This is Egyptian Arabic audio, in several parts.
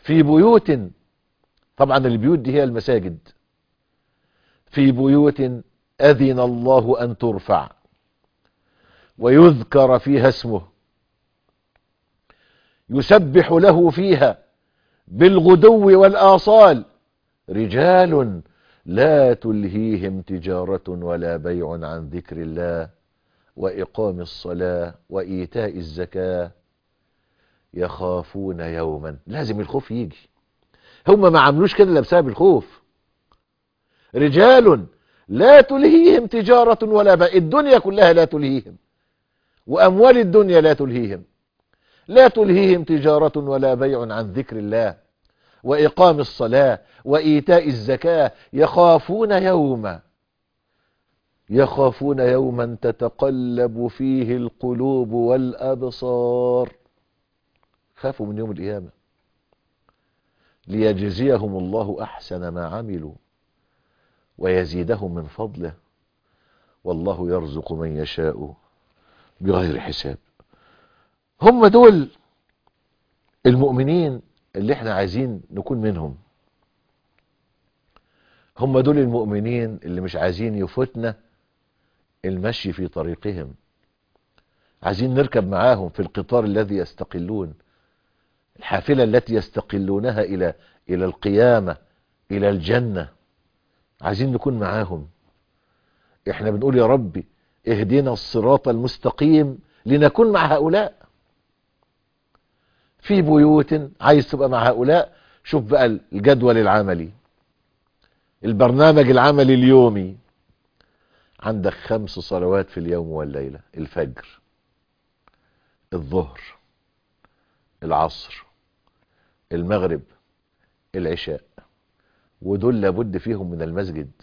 في بيوت طبعا البيوت دي هي المساجد في بيوت أذن الله أن ترفع ويذكر فيها اسمه يسبح له فيها بالغدو والآصال رجال لا تلهيهم تجارة ولا بيع عن ذكر الله وإقام الصلاة وإيتاء الزكاة يخافون يوما لازم الخوف يجي هم ما عملوش كده الا بسبب الخوف رجال لا تلهيهم تجارة ولا بيع الدنيا كلها لا تلهيهم وأموال الدنيا لا تلهيهم لا تلهيهم تجارة ولا بيع عن ذكر الله وإقام الصلاة وإيتاء الزكاة يخافون يوما يخافون يوما تتقلب فيه القلوب والأبصار خافوا من يوم القيامة ليجزيهم الله أحسن ما عملوا ويزيدهم من فضله والله يرزق من يشاء بغير حساب هم دول المؤمنين اللي احنا عايزين نكون منهم هم دول المؤمنين اللي مش عايزين يفوتنا المشي في طريقهم عايزين نركب معاهم في القطار الذي يستقلون الحافلة التي يستقلونها إلى إلى القيامة إلى الجنة عايزين نكون معاهم احنا بنقول يا ربي اهدنا الصراط المستقيم لنكون مع هؤلاء في بيوت عايز تبقى مع هؤلاء شوف بقى الجدول العملي البرنامج العملي اليومي عندك خمس صلوات في اليوم والليلة الفجر الظهر العصر المغرب العشاء ودول لابد فيهم من المسجد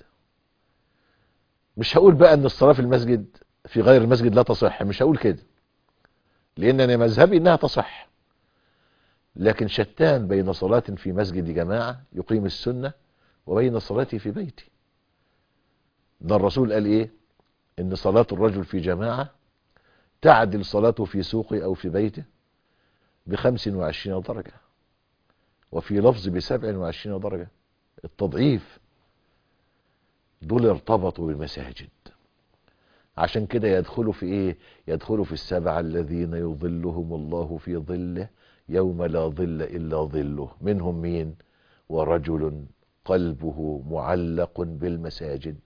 مش هقول بقى ان الصلاة في المسجد في غير المسجد لا تصح مش هقول كده لان انا مذهبي انها تصح لكن شتان بين صلاة في مسجد جماعة يقيم السنة وبين صلاتي في بيتي ده الرسول قال ايه ان صلاة الرجل في جماعة تعدل صلاته في سوقه او في بيته بخمس وعشرين درجة وفي لفظ بسبع وعشرين درجة التضعيف دول ارتبطوا بالمساجد عشان كده يدخلوا في ايه يدخلوا في السبعة الذين يظلهم الله في ظله يوم لا ظل الا ظله منهم مين ورجل قلبه معلق بالمساجد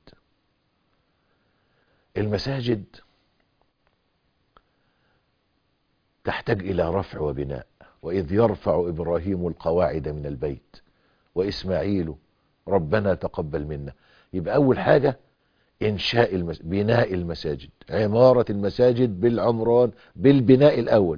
المساجد تحتاج الى رفع وبناء واذ يرفع ابراهيم القواعد من البيت واسماعيل ربنا تقبل منا يبقى اول حاجة انشاء المس... بناء المساجد عمارة المساجد بالعمران بالبناء الاول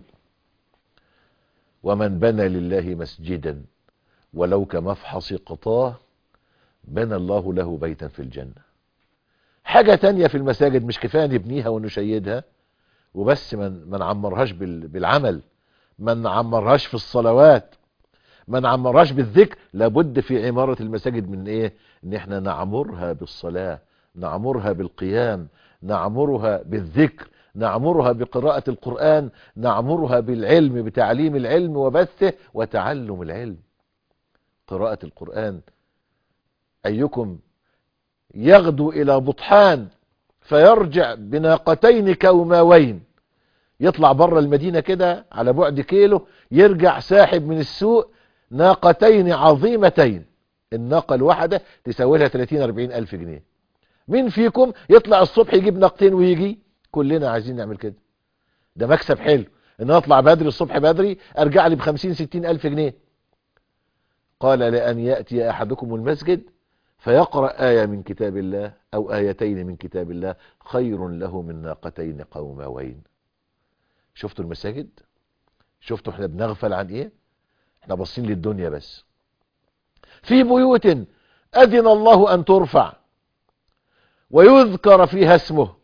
ومن بنى لله مسجدا ولو كمفحص قطاه بنى الله له بيتا في الجنة حاجة تانية في المساجد مش كفاية نبنيها ونشيدها وبس من ما نعمرهاش بال... بالعمل ما نعمرهاش في الصلوات ما نعمرهاش بالذكر لابد في عمارة المساجد من ايه ان احنا نعمرها بالصلاة نعمرها بالقيام نعمرها بالذكر نعمرها بقراءة القرآن نعمرها بالعلم بتعليم العلم وبثه وتعلم العلم قراءة القرآن أيكم يغدو إلى بطحان فيرجع بناقتين كوماوين يطلع بره المدينة كده على بعد كيلو يرجع ساحب من السوق ناقتين عظيمتين الناقة الواحدة تساوي لها 30 40 ألف جنيه مين فيكم يطلع الصبح يجيب ناقتين ويجي كلنا عايزين نعمل كده ده مكسب حلو ان اطلع بدري الصبح بدري ارجع لي ب 50 60 ألف جنيه قال لأن يأتي أحدكم المسجد فيقرأ آية من كتاب الله أو آيتين من كتاب الله خير له من ناقتين قوماوين شفتوا المساجد شفتوا احنا بنغفل عن ايه احنا باصين للدنيا بس في بيوت أذن الله أن ترفع ويذكر فيها اسمه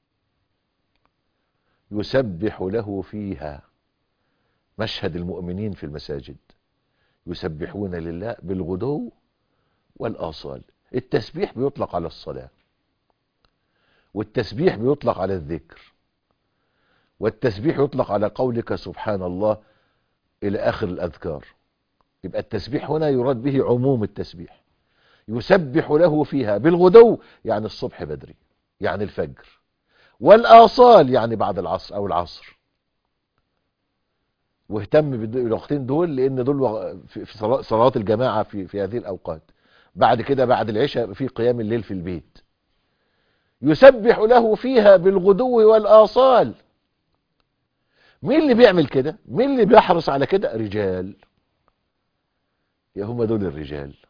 يسبح له فيها مشهد المؤمنين في المساجد يسبحون لله بالغدو والآصال التسبيح بيطلق على الصلاة والتسبيح بيطلق على الذكر والتسبيح يطلق على قولك سبحان الله إلى آخر الأذكار يبقى التسبيح هنا يراد به عموم التسبيح يسبح له فيها بالغدو يعني الصبح بدري يعني الفجر والآصال يعني بعد العصر أو العصر واهتم بالوقتين دول لأن دول في صلوات الجماعة في, في هذه الأوقات بعد كده بعد العشاء في قيام الليل في البيت يسبح له فيها بالغدو والآصال مين اللي بيعمل كده مين اللي بيحرص على كده رجال يا هم دول الرجال